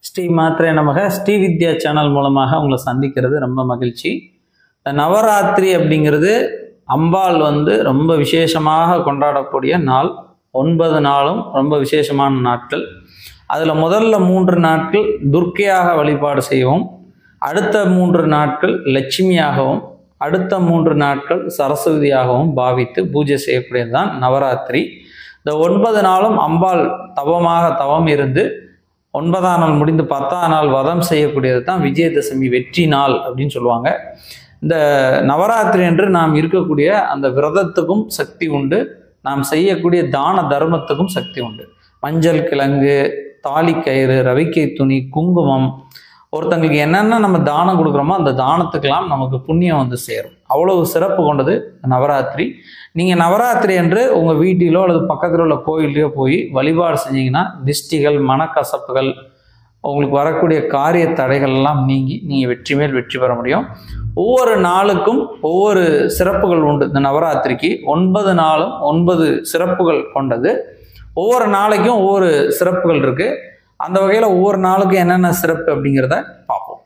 ஸ்ரீ மாத்திரை நமக ஸ்ரீ வித்யா சேனல் மூலமாக உங்களை சந்திக்கிறது ரொம்ப மகிழ்ச்சி இந்த நவராத்திரி அப்படிங்கிறது அம்பாள் வந்து ரொம்ப விசேஷமாக கொண்டாடக்கூடிய நாள் ஒன்பது நாளும் ரொம்ப விசேஷமான நாட்கள் அதில் முதல்ல மூன்று நாட்கள் துர்க்கையாக வழிபாடு செய்வோம் அடுத்த மூன்று நாட்கள் லட்சுமியாகவும் அடுத்த மூன்று நாட்கள் சரஸ்வதியாகவும் பாவித்து பூஜை செய்யக்கூடியது தான் நவராத்திரி இந்த ஒன்பது நாளும் அம்பாள் தவமாக தவம் இருந்து ஒன்பதாம் நாள் முடிந்து பத்தாம் நாள் வதம் செய்யக்கூடியது தான் விஜயதசமி வெற்றி நாள் அப்படின்னு சொல்லுவாங்க இந்த நவராத்திரி என்று நாம் இருக்கக்கூடிய அந்த விரதத்துக்கும் சக்தி உண்டு நாம் செய்யக்கூடிய தான தர்மத்துக்கும் சக்தி உண்டு மஞ்சள் கிழங்கு தாலிக்கயிறு ரவிக்கை துணி குங்குமம் ஒருத்தங்களுக்கு என்னென்ன நம்ம தானம் கொடுக்குறோமோ அந்த தானத்துக்கெல்லாம் நமக்கு புண்ணியம் வந்து சேரும் அவ்வளவு சிறப்பு கொண்டது நவராத்திரி நீங்கள் நவராத்திரி என்று உங்கள் வீட்டிலோ அல்லது பக்கத்தில் உள்ள கோயிலையோ போய் வழிபாடு செஞ்சீங்கன்னா திஷ்டிகள் மனக்கசப்புகள் உங்களுக்கு வரக்கூடிய காரிய தடைகள் எல்லாம் நீங்கி நீங்கள் வெற்றி மேல் வெற்றி பெற முடியும் ஒவ்வொரு நாளுக்கும் ஒவ்வொரு சிறப்புகள் உண்டு இந்த நவராத்திரிக்கு ஒன்பது நாளும் ஒன்பது சிறப்புகள் கொண்டது ஒவ்வொரு நாளைக்கும் ஒவ்வொரு சிறப்புகள் இருக்குது அந்த வகையில் ஒவ்வொரு நாளுக்கும் என்னென்ன சிறப்பு அப்படிங்கிறத பார்ப்போம்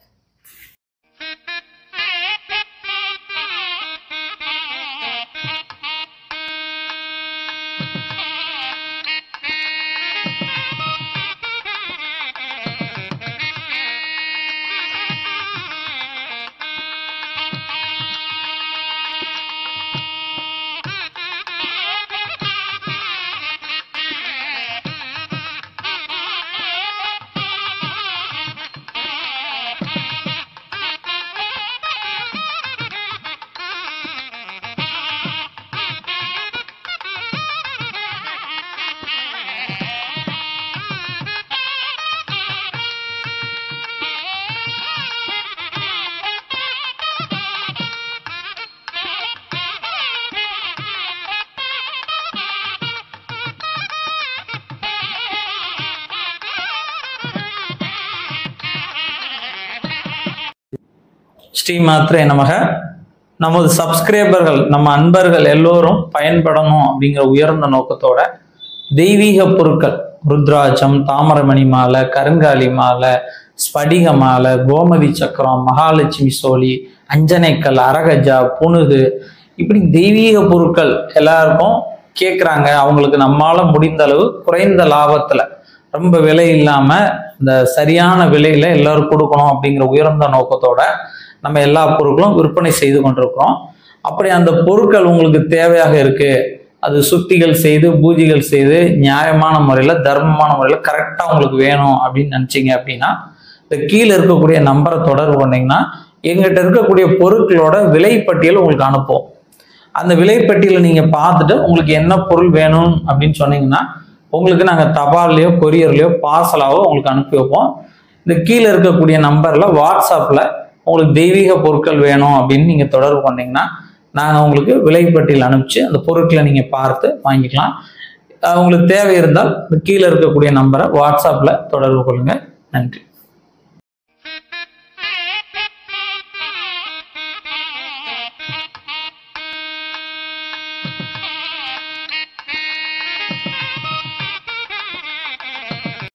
ஸ்ரீ மாத்திரை நமக நமது சப்ஸ்கிரைபர்கள் நம்ம அன்பர்கள் எல்லோரும் பயன்படணும் அப்படிங்கிற உயர்ந்த நோக்கத்தோட தெய்வீக பொருட்கள் ருத்ராட்சம் தாமரமணி மாலை கருங்காலி மாலை ஸ்படிக மாலை கோமதி சக்கரம் மகாலட்சுமி சோழி அஞ்சனைக்கல் அரகஜா புனுகு இப்படி தெய்வீக பொருட்கள் எல்லாருக்கும் கேட்குறாங்க அவங்களுக்கு நம்மால முடிந்த அளவு குறைந்த லாபத்தில் ரொம்ப விலை இல்லாமல் இந்த சரியான விலையில் எல்லாரும் கொடுக்கணும் அப்படிங்கிற உயர்ந்த நோக்கத்தோட நம்ம எல்லா பொருட்களும் விற்பனை செய்து கொண்டிருக்கிறோம் அப்படி அந்த பொருட்கள் உங்களுக்கு தேவையாக இருக்கு அது சுத்திகள் செய்து பூஜைகள் செய்து நியாயமான முறையில் தர்மமான முறையில் கரெக்டாக உங்களுக்கு வேணும் அப்படின்னு நினச்சிங்க அப்படின்னா இந்த கீழே இருக்கக்கூடிய நம்பரை தொடர்பு பண்ணீங்கன்னா எங்கிட்ட இருக்கக்கூடிய பொருட்களோட விலைப்பட்டியல் உங்களுக்கு அனுப்புவோம் அந்த விலைப்பட்டியலை நீங்கள் பார்த்துட்டு உங்களுக்கு என்ன பொருள் வேணும் அப்படின்னு சொன்னீங்கன்னா உங்களுக்கு நாங்கள் தபால்லையோ கொரியர்லையோ பார்சலாவோ உங்களுக்கு அனுப்பி வைப்போம் இந்த கீழே இருக்கக்கூடிய நம்பரில் வாட்ஸ்அப்பில் உங்களுக்கு தெய்வீக பொருட்கள் வேணும் அப்படின்னு நீங்கள் தொடர்பு பண்ணீங்கன்னா நாங்கள் உங்களுக்கு விலைப்பட்டியல் அனுப்பிச்சு அந்த பொருட்களை நீங்கள் பார்த்து வாங்கிக்கலாம் உங்களுக்கு தேவை இருந்தால் இந்த கீழே இருக்கக்கூடிய நம்பரை வாட்ஸ்அப்பில் தொடர்பு கொள்ளுங்கள் நன்றி